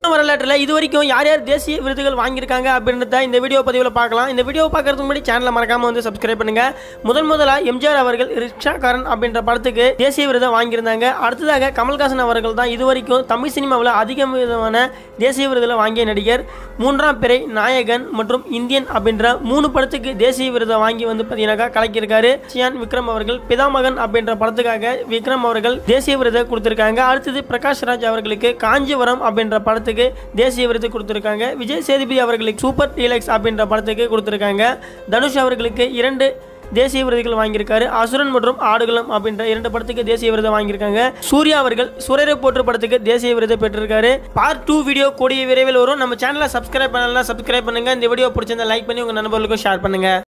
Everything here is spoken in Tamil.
வரலாற்றில் இது வரைக்கும் யார் யார் தேசிய விருதுகள் வாங்கியிருக்காங்க அப்படின்றத இந்த வீடியோ பதிவில் பார்க்கலாம் இந்த வீடியோ பார்க்கறதுக்கு முன்னாடி சேனலை மறக்காம வந்து சப்ஸ்கிரைப் பண்ணுங்க முதன் முதலா எம்ஜிஆர் அவர்கள் ரிக்ஷாக்காரன் அப்படின்ற படத்துக்கு தேசிய விருதை வாங்கியிருந்தாங்க அடுத்ததாக கமல்ஹாசன் அவர்கள் தான் இது வரைக்கும் தமிழ் சினிமாவில் அதிக விதமான தேசிய விருதுகளை வாங்கிய நடிகர் மூன்றாம் பிறை நாயகன் மற்றும் இந்தியன் அப்படின்ற மூணு படத்துக்கு தேசிய விருதை வாங்கி வந்து பார்த்தீங்கன்னாக்கா கலக்கியிருக்காரு சியான் விக்ரம் அவர்கள் பிதாமகன் அப்படின்ற படத்துக்காக விக்ரம் அவர்கள் தேசிய விருதை கொடுத்திருக்காங்க அடுத்தது பிரகாஷ் ராஜ் அவர்களுக்கு காஞ்சிபுரம் அப்படின்ற படத்துக்கு தேசிய விருது கொடுத்திருக்காங்க விஜய் சேதுபதி அவர்களுக்கு சூப்பர் டீலக்ஸ் அப்படின்ற படத்துக்கு கொடுத்திருக்காங்க தனுஷ் அவர்களுக்கு இரண்டு தேசிய விருதுகள் வாங்கியிருக்காரு அசுரன் மற்றும் ஆடுகளம் அப்படின்ற இரண்டு படத்துக்கு தேசிய விருதை வாங்கியிருக்காங்க சூர்யா அவர்கள் சுரரை போற்று படத்துக்கு தேசிய விருதை பெற்றிருக்காரு பார்ட் டூ வீடியோ கூடிய விரைவில் வரும் நம்ம சேனலை சப்ஸ்கிரைப் பண்ணலாம் சப்ஸ்கிரைப் பண்ணுங்க இந்த வீடியோ பிடிச்சிருந்தா லைக் பண்ணி உங்க நண்பர்களுக்கும் ஷேர் பண்ணுங்க